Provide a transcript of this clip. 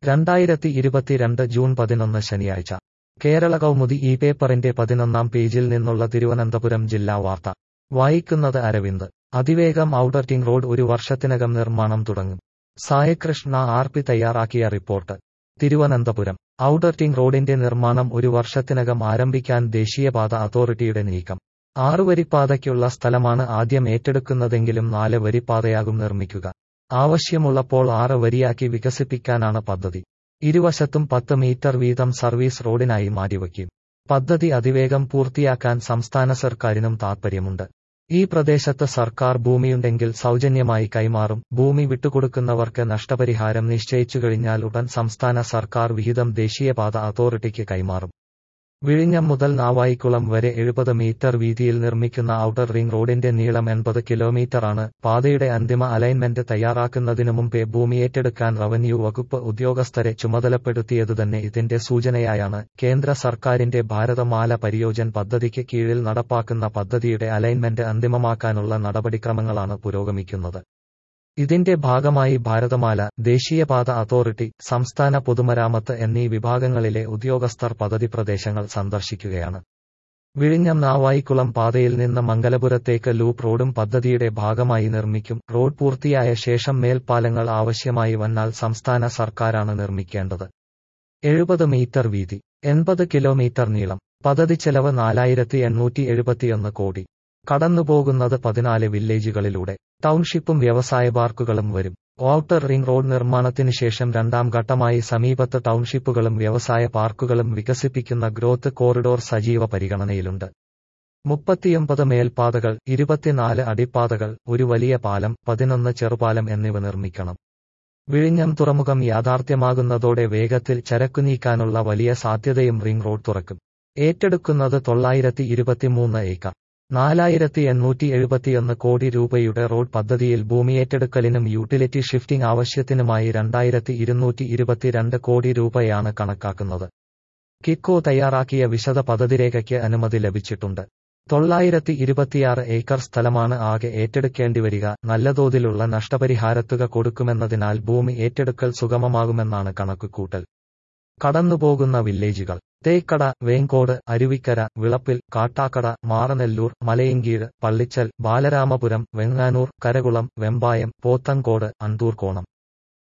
രണ്ടായിരത്തി ഇരുപത്തിരണ്ട് ജൂൺ പതിനൊന്ന് ശനിയാഴ്ച കേരള കൗമുദി ഈ പേപ്പറിന്റെ പതിനൊന്നാം പേജിൽ നിന്നുള്ള തിരുവനന്തപുരം ജില്ലാ വാർത്ത വായിക്കുന്നത് അരവിന്ദ് അതിവേഗം ഔട്ടർ ടിങ് റോഡ് ഒരു വർഷത്തിനകം നിർമ്മാണം തുടങ്ങും സായകൃഷ്ണ ആർ പി തയ്യാറാക്കിയ റിപ്പോർട്ട് തിരുവനന്തപുരം ഔട്ടർ ടിങ് റോഡിന്റെ നിർമ്മാണം ഒരു വർഷത്തിനകം ആരംഭിക്കാൻ ദേശീയപാത അതോറിറ്റിയുടെ നീക്കം ആറുവരിപ്പാതയ്ക്കുള്ള സ്ഥലമാണ് ആദ്യം ഏറ്റെടുക്കുന്നതെങ്കിലും നാല് വരിപ്പാതയാകും നിർമ്മിക്കുക ആവശ്യമുള്ളപ്പോൾ ആറ് വരിയാക്കി വികസിപ്പിക്കാനാണ് പദ്ധതി ഇരുവശത്തും പത്ത് മീറ്റർ വീതം സർവീസ് റോഡിനായി മാറ്റിവയ്ക്കും പദ്ധതി അതിവേഗം പൂർത്തിയാക്കാൻ സംസ്ഥാന സർക്കാരിനും താൽപ്പര്യമുണ്ട് ഈ പ്രദേശത്ത് സർക്കാർ ഭൂമിയുണ്ടെങ്കിൽ സൗജന്യമായി കൈമാറും ഭൂമി വിട്ടുകൊടുക്കുന്നവർക്ക് നഷ്ടപരിഹാരം നിശ്ചയിച്ചു കഴിഞ്ഞാൽ ഉടൻ സംസ്ഥാന സർക്കാർ വിഹിതം ദേശീയപാത അതോറിറ്റിക്ക് കൈമാറും വിഴിഞ്ഞം മുതൽ നാവായിക്കുളം വരെ എഴുപത് മീറ്റർ വീതിയിൽ നിർമ്മിക്കുന്ന ഔട്ടർ റിംഗ് റോഡിന്റെ നീളം എൺപത് കിലോമീറ്ററാണ് പാതയുടെ അന്തിമ അലൈൻമെന്റ് തയ്യാറാക്കുന്നതിനു മുമ്പേ ഭൂമി ഏറ്റെടുക്കാൻ റവന്യൂ വകുപ്പ് ഉദ്യോഗസ്ഥരെ ചുമതലപ്പെടുത്തിയതുതന്നെ ഇതിന്റെ സൂചനയായാണ് കേന്ദ്ര സർക്കാരിന്റെ ഭാരതമാല പരിയോജൻ പദ്ധതിക്ക് കീഴിൽ നടപ്പാക്കുന്ന പദ്ധതിയുടെ അലൈൻമെന്റ് അന്തിമമാക്കാനുള്ള നടപടിക്രമങ്ങളാണ് പുരോഗമിക്കുന്നത് ഇതിന്റെ ഭാഗമായി ഭാരതമാല ദേശീയപാത അതോറിറ്റി സംസ്ഥാന പൊതുമരാമത്ത് എന്നീ വിഭാഗങ്ങളിലെ ഉദ്യോഗസ്ഥർ പദ്ധതി പ്രദേശങ്ങൾ സന്ദർശിക്കുകയാണ് വിഴിഞ്ഞം നാവായിക്കുളം പാതയിൽ നിന്ന് മംഗലപുരത്തേക്ക് ലൂപ്പ് റോഡും പദ്ധതിയുടെ ഭാഗമായി നിർമ്മിക്കും റോഡ് പൂർത്തിയായ ശേഷം മേൽപ്പാലങ്ങൾ ആവശ്യമായി വന്നാൽ സംസ്ഥാന സർക്കാരാണ് നിർമ്മിക്കേണ്ടത് എഴുപത് മീറ്റർ വീതി എൺപത് കിലോമീറ്റർ നീളം പദ്ധതി ചെലവ് നാലായിരത്തി എണ്ണൂറ്റി എഴുപത്തിയൊന്ന് കോടി കടന്നുപോകുന്നത് പതിനാല് വില്ലേജുകളിലൂടെ ടൗൺഷിപ്പും വ്യവസായ പാർക്കുകളും വരും ഔട്ടർ റിംഗ് റോഡ് നിർമ്മാണത്തിന് ശേഷം രണ്ടാം ഘട്ടമായി സമീപത്ത് ടൗൺഷിപ്പുകളും വ്യവസായ പാർക്കുകളും വികസിപ്പിക്കുന്ന ഗ്രോത്ത് കോറിഡോർ സജീവ പരിഗണനയിലുണ്ട് മുപ്പത്തിയൊമ്പത് മേൽപ്പാതകൾ ഇരുപത്തിനാല് അടിപ്പാതകൾ ഒരു വലിയ പാലം പതിനൊന്ന് ചെറുപാലം എന്നിവ നിർമ്മിക്കണം വിഴിഞ്ഞം തുറമുഖം യാഥാർത്ഥ്യമാകുന്നതോടെ വേഗത്തിൽ ചരക്കു നീക്കാനുള്ള വലിയ സാധ്യതയും റിംഗ് റോഡ് തുറക്കും ഏറ്റെടുക്കുന്നത് തൊള്ളായിരത്തി ഇരുപത്തിമൂന്ന് ഏക്കർ നാലായിരത്തി എണ്ണൂറ്റി എഴുപത്തിയൊന്ന് കോടി രൂപയുടെ റോഡ് പദ്ധതിയിൽ ഭൂമിയേറ്റെടുക്കലിനും യൂട്ടിലിറ്റി ഷിഫ്റ്റിംഗ് ആവശ്യത്തിനുമായി രണ്ടായിരത്തി ഇരുന്നൂറ്റി ഇരുപത്തിരണ്ട് കോടി രൂപയാണ് കണക്കാക്കുന്നത് കിക്കോ തയ്യാറാക്കിയ വിശദ പദ്ധതിരേഖയ്ക്ക് അനുമതി ലഭിച്ചിട്ടുണ്ട് തൊള്ളായിരത്തി ഇരുപത്തിയാറ് ഏക്കർ സ്ഥലമാണ് ആകെ ഏറ്റെടുക്കേണ്ടിവരിക നല്ല തോതിലുള്ള നഷ്ടപരിഹാരത്തുക കൊടുക്കുമെന്നതിനാൽ ഭൂമി ഏറ്റെടുക്കൽ സുഗമമാകുമെന്നാണ് കണക്കുകൂട്ടൽ കടന്നുപോകുന്ന വില്ലേജുകൾ തേക്കട വേങ്കോട് അരുവിക്കര വിളപ്പിൽ കാട്ടാക്കട മാറനെല്ലൂർ മലയങ്കീഴ് പള്ളിച്ചൽ ബാലരാമപുരം വെങ്ങാനൂർ കരകുളം വെമ്പായം പോത്തങ്കോട് അണ്ടൂർക്കോണം